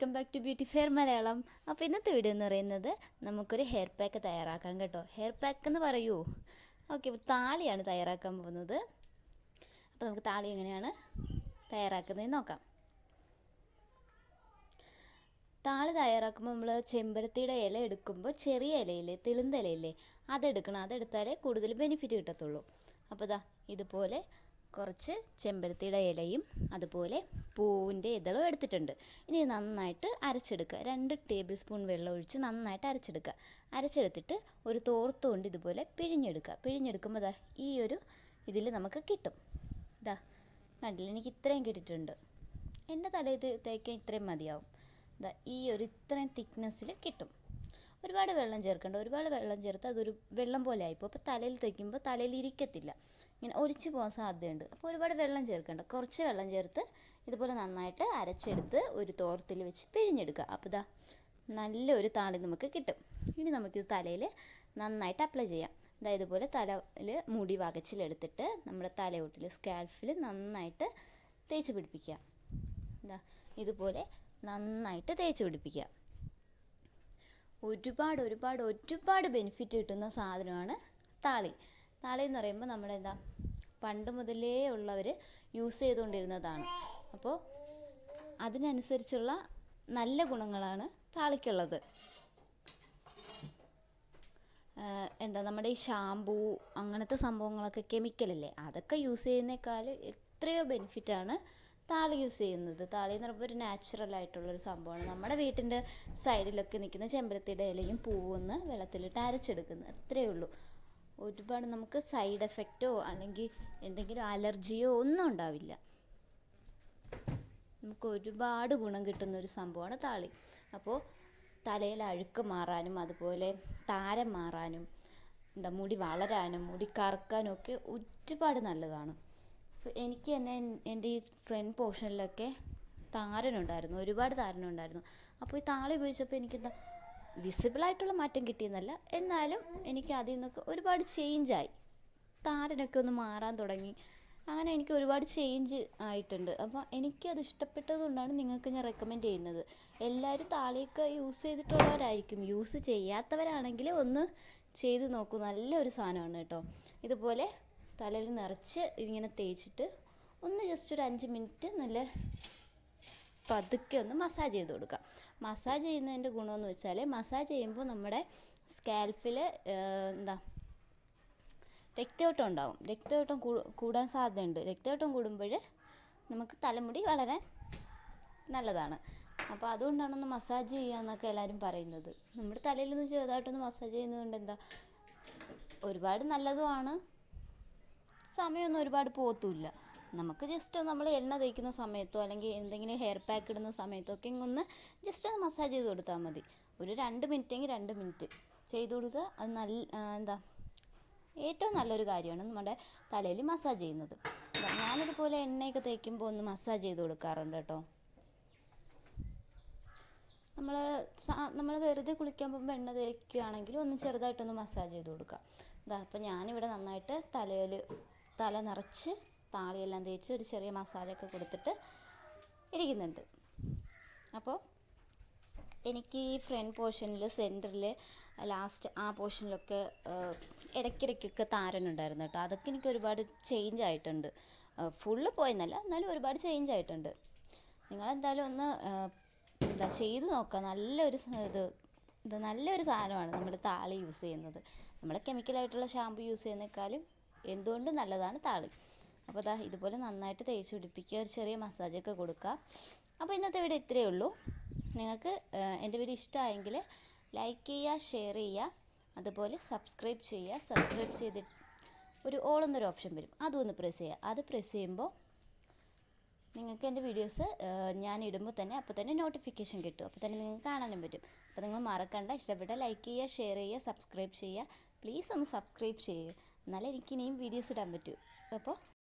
welcome back to beauty fair Malayalam അപ്പോൾ ഇന്നത്തെ video എന്ന് പറയുന്നത് നമുക്കൊരു ഹെയർ പാക്ക് തയ്യാറാക്കാം കേട്ടോ ഹെയർ പാക്ക് എന്ന് പറയൂ ഓക്കെ അപ്പോൾ താളിയാണ് തയ്യാറാക്കാൻ പോകുന്നത് അപ്പോൾ നമുക്ക് താളി എങ്ങനെയാണ് തയ്യാറാക്കുന്നതെന്ന് നോക്കാം താളി തയ്യാറാക്കുമ്പോൾ നമ്മൾ ചെമ്പരത്തിയുടെ ഇല എടുക്കുമ്പോൾ ചെറിയ ഇലയില്ലേ തെളിന്ത ഇലയില്ലേ അതെടുക്കണം അതെടുത്താലേ കൂടുതൽ ബെനിഫിറ്റ് കിട്ടത്തുള്ളൂ അപ്പോൾ ഇതാ ഇതുപോലെ കുറച്ച് ചെമ്പരത്തിയുടെ ഇലയും അതുപോലെ പൂവിൻ്റെ ഇതളും എടുത്തിട്ടുണ്ട് ഇനി നന്നായിട്ട് അരച്ചെടുക്കുക രണ്ട് ടേബിൾ സ്പൂൺ വെള്ളം ഒഴിച്ച് നന്നായിട്ട് അരച്ചെടുക്കുക അരച്ചെടുത്തിട്ട് ഒരു തോർത്ത് കൊണ്ട് ഇതുപോലെ പിഴിഞ്ഞെടുക്കുക പിഴിഞ്ഞെടുക്കുമ്പോൾ ഇതാ ഈ ഒരു ഇതിൽ നമുക്ക് കിട്ടും ഇതാ കണ്ടില്ല എനിക്ക് ഇത്രയും കിട്ടിയിട്ടുണ്ട് എൻ്റെ തലയിൽ തേക്കാൻ ഇത്രയും മതിയാവും ഇതാ ഈ ഒരു ഇത്രയും തിക്നെസ്സിൽ കിട്ടും ഒരുപാട് വെള്ളം ചേർക്കണ്ട ഒരുപാട് വെള്ളം ചേർത്ത് അതൊരു വെള്ളം പോലെ ആയിപ്പോൾ അപ്പോൾ തലയിൽ തേക്കുമ്പോൾ തലയിൽ ഇരിക്കത്തില്ല ഇങ്ങനെ ഒലിച്ചു പോകാൻ സാധ്യതയുണ്ട് അപ്പോൾ ഒരുപാട് വെള്ളം ചേർക്കണ്ട കുറച്ച് വെള്ളം ചേർത്ത് ഇതുപോലെ നന്നായിട്ട് അരച്ചെടുത്ത് ഒരു തോർത്തിൽ വെച്ച് പിഴിഞ്ഞെടുക്കുക അപ്പോൾ ഇതാ നല്ലൊരു താളി നമുക്ക് കിട്ടും ഇനി നമുക്കിത് തലയിൽ നന്നായിട്ട് അപ്ലൈ ചെയ്യാം ഇതാ ഇതുപോലെ തലയിൽ മുടി വകച്ചിലെടുത്തിട്ട് നമ്മുടെ തലയോട്ടിൽ സ്കാൽഫിൽ നന്നായിട്ട് തേച്ച് പിടിപ്പിക്കുക ഇതാ ഇതുപോലെ നന്നായിട്ട് തേച്ച് പിടിപ്പിക്കുക ഒരുപാട് ഒരുപാട് ഒരുപാട് ബെനിഫിറ്റ് കിട്ടുന്ന സാധനമാണ് താളി താളി എന്ന് പറയുമ്പോൾ നമ്മുടെ എന്താ പണ്ട് മുതലേ ഉള്ളവർ യൂസ് ചെയ്തുകൊണ്ടിരുന്നതാണ് അപ്പോൾ അതിനനുസരിച്ചുള്ള നല്ല ഗുണങ്ങളാണ് താളിക്കുള്ളത് എന്താ നമ്മുടെ ഈ ഷാമ്പൂ അങ്ങനത്തെ സംഭവങ്ങളൊക്കെ കെമിക്കലല്ലേ അതൊക്കെ യൂസ് ചെയ്യുന്നേക്കാൾ എത്രയോ ബെനിഫിറ്റാണ് താളി യൂസ് ചെയ്യുന്നത് താളി എന്ന് പറയുമ്പോൾ ഒരു നാച്ചുറൽ ആയിട്ടുള്ളൊരു സംഭവമാണ് നമ്മുടെ വീട്ടിൻ്റെ സൈഡിലൊക്കെ നിൽക്കുന്ന ചെമ്പരത്തിയുടെ ഇലയും പൂവൊന്ന് വെള്ളത്തിലിട്ട് അരച്ചെടുക്കുന്നത് അത്രയേ ഉള്ളൂ ഒരുപാട് നമുക്ക് സൈഡ് എഫക്റ്റോ അല്ലെങ്കിൽ എന്തെങ്കിലും അലർജിയോ ഒന്നും ഉണ്ടാവില്ല നമുക്ക് ഒരുപാട് ഗുണം കിട്ടുന്ന ഒരു സംഭവമാണ് താളി അപ്പോൾ തലയിൽ അഴുക്ക് മാറാനും അതുപോലെ താരം മാറാനും എന്താ മുടി വളരാനും മുടി കറുക്കാനും ഒക്കെ ഒരുപാട് നല്ലതാണ് അപ്പോൾ എനിക്ക് തന്നെ എൻ്റെ ഈ ഫ്രണ്ട് പോർഷനിലൊക്കെ താരനുണ്ടായിരുന്നു ഒരുപാട് താരനുണ്ടായിരുന്നു അപ്പോൾ ഈ താളി ഉപയോഗിച്ചപ്പോൾ എനിക്കെന്താ വിസിബിളായിട്ടുള്ള മാറ്റം കിട്ടിയെന്നല്ല എന്നാലും എനിക്ക് അതിൽ നിന്നൊക്കെ ഒരുപാട് ചേഞ്ചായി താരനൊക്കെ ഒന്ന് മാറാൻ തുടങ്ങി അങ്ങനെ എനിക്ക് ഒരുപാട് ചേഞ്ച് ആയിട്ടുണ്ട് അപ്പോൾ എനിക്കത് ഇഷ്ടപ്പെട്ടതുകൊണ്ടാണ് നിങ്ങൾക്ക് ഞാൻ റെക്കമെൻഡ് ചെയ്യുന്നത് എല്ലാവരും താളിയൊക്കെ യൂസ് ചെയ്തിട്ടുള്ളവരായിരിക്കും യൂസ് ചെയ്യാത്തവരാണെങ്കിൽ ഒന്ന് ചെയ്ത് നോക്കൂ നല്ലൊരു സാധനമാണ് കേട്ടോ ഇതുപോലെ തലയിൽ നിറച്ച് ഇങ്ങനെ തേച്ചിട്ട് ഒന്ന് ജസ്റ്റ് ഒരു അഞ്ച് മിനിറ്റ് നല്ല പതുക്കെ ഒന്ന് മസാജ് ചെയ്ത് കൊടുക്കുക മസാജ് ചെയ്യുന്നതിൻ്റെ ഗുണമെന്ന് വെച്ചാൽ മസാജ് ചെയ്യുമ്പോൾ നമ്മുടെ സ്കാൽപ്പിൽ എന്താ രക്തയോട്ടം ഉണ്ടാവും രക്തയോട്ടം കൂടാൻ സാധ്യതയുണ്ട് രക്തയോട്ടം കൂടുമ്പോൾ നമുക്ക് തലമുടി വളരാൻ നല്ലതാണ് അപ്പോൾ അതുകൊണ്ടാണ് മസാജ് ചെയ്യുക എന്നൊക്കെ എല്ലാവരും പറയുന്നത് നമ്മുടെ തലയിലൊന്ന് ചെറുതായിട്ടൊന്ന് മസാജ് ചെയ്യുന്നതുകൊണ്ട് എന്താ ഒരുപാട് നല്ലതുമാണ് സമയമൊന്നും ഒരുപാട് പോകത്തുമില്ല നമുക്ക് ജസ്റ്റ് നമ്മൾ എണ്ണ തേക്കുന്ന സമയത്തോ അല്ലെങ്കിൽ എന്തെങ്കിലും ഹെയർ പാക്ക് ഇടുന്ന സമയത്തോ ഒക്കെ ഒന്ന് ജസ്റ്റ് ഒന്ന് മസാജ് ചെയ്ത് കൊടുത്താൽ മതി ഒരു രണ്ട് മിനിറ്റെങ്കിൽ രണ്ട് മിനിറ്റ് ചെയ്ത് കൊടുക്കുക അത് നല്ല എന്താ ഏറ്റവും നല്ലൊരു കാര്യമാണ് നമ്മുടെ തലയിൽ മസാജ് ചെയ്യുന്നത് ഞാനിതുപോലെ എണ്ണയൊക്കെ തേക്കുമ്പോൾ ഒന്ന് മസാജ് ചെയ്ത് കൊടുക്കാറുണ്ട് കേട്ടോ നമ്മൾ നമ്മൾ വെറുതെ കുളിക്കാൻ പോകുമ്പോൾ എണ്ണ തേക്കുകയാണെങ്കിൽ ഒന്ന് ചെറുതായിട്ടൊന്ന് മസാജ് ചെയ്ത് കൊടുക്കുക ഇതാ അപ്പോൾ ഞാനിവിടെ നന്നായിട്ട് തലയിൽ തല നിറച്ച് താളിയെല്ലാം തേച്ച് ഒരു ചെറിയ മസാലയൊക്കെ കൊടുത്തിട്ട് ഇരിക്കുന്നുണ്ട് അപ്പോൾ എനിക്ക് ഈ ഫ്രണ്ട് പോർഷനിൽ സെൻറ്ററിൽ ലാസ്റ്റ് ആ പോർഷനിലൊക്കെ ഇടയ്ക്കിടയ്ക്കൊക്കെ താരനുണ്ടായിരുന്നു കേട്ടോ അതൊക്കെ എനിക്ക് ഒരുപാട് ചേഞ്ച് ആയിട്ടുണ്ട് ഫുള്ള് പോയെന്നല്ല എന്നാലും ഒരുപാട് ചേഞ്ച് ആയിട്ടുണ്ട് നിങ്ങളെന്തായാലും ഒന്ന് എന്താ ചെയ്ത് നോക്കുക നല്ലൊരു ഇത് ഇത് നല്ലൊരു സാധനമാണ് നമ്മൾ താളി യൂസ് ചെയ്യുന്നത് നമ്മൾ കെമിക്കലായിട്ടുള്ള ഷാമ്പു യൂസ് ചെയ്യുന്നേക്കാളും എന്തുകൊണ്ടും നല്ലതാണ് താളി അപ്പോൾ അതാ ഇതുപോലെ നന്നായിട്ട് തേച്ച് പിടിപ്പിക്കുക ഒരു ചെറിയ മസാജൊക്കെ കൊടുക്കുക അപ്പോൾ ഇന്നത്തെ വീഡിയോ ഇത്രയേ ഉള്ളൂ നിങ്ങൾക്ക് എൻ്റെ വീഡിയോ ഇഷ്ടമായെങ്കിൽ ലൈക്ക് ചെയ്യുക ഷെയർ ചെയ്യുക അതുപോലെ സബ്സ്ക്രൈബ് ചെയ്യുക സബ്സ്ക്രൈബ് ചെയ്തിട്ട് ഒരു ഓൾ എന്നൊരു ഓപ്ഷൻ വരും അതും ഒന്ന് പ്രസ് ചെയ്യുക അത് പ്രസ് ചെയ്യുമ്പോൾ നിങ്ങൾക്ക് എൻ്റെ വീഡിയോസ് ഞാൻ ഇടുമ്പോൾ തന്നെ അപ്പോൾ തന്നെ നോട്ടിഫിക്കേഷൻ കിട്ടും അപ്പോൾ തന്നെ നിങ്ങൾക്ക് കാണാനും പറ്റും അപ്പോൾ നിങ്ങൾ മറക്കണ്ട ഇഷ്ടപ്പെട്ട ലൈക്ക് ചെയ്യുക ഷെയർ ചെയ്യുക സബ്സ്ക്രൈബ് ചെയ്യുക പ്ലീസ് ഒന്ന് സബ്സ്ക്രൈബ് ചെയ്യുക എന്നാലേ എനിക്ക് ഇനിയും വീഡിയോസ് ഇടാൻ പറ്റൂ അപ്പോൾ